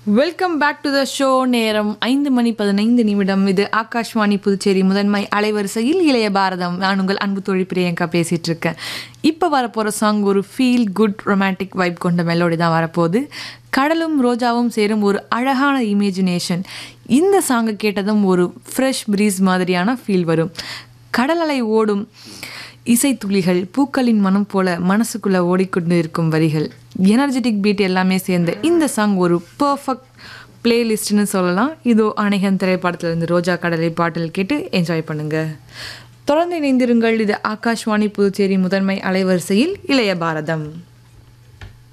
welcome back to the show நேரம் ஐந்து மணி பதினைந்து நிமிடம் இது ஆகாஷ்வாணி புதுச்சேரி முதன்மை அலைவரிசையில் இளைய பாரதம் நான் உங்கள் அன்பு தோழி பிரியங்கா பேசிகிட்டு இருக்கேன் இப்போ வரப்போகிற சாங் ஒரு ஃபீல் குட் ரொமான்டிக் வைப் கொண்ட மெலோடி தான் வரப்போகுது கடலும் ரோஜாவும் சேரும் ஒரு அழகான இமேஜினேஷன் இந்த சாங்கை கேட்டதும் ஒரு ஃப்ரெஷ் ப்ரீஸ் மாதிரியான ஃபீல் வரும் கடல் அலை ஓடும் இசைத்துளிகள் பூக்களின் மனம் போல மனசுக்குள்ளே ஓடிக்கொண்டு இருக்கும் வரிகள் எனர்ஜெட்டிக் பீட் எல்லாமே சேர்ந்து இந்த சாங் ஒரு பர்ஃபெக்ட் பிளேலிஸ்ட்னு சொல்லலாம் இதோ அநேகன் திரைப்படத்திலிருந்து ரோஜா கடலை பாட்டில் கேட்டு என்ஜாய் பண்ணுங்க தொடர்ந்து இணைந்திருங்கள் இது ஆகாஷ்வாணி புதுச்சேரி முதன்மை அலைவரிசையில் இளைய பாரதம்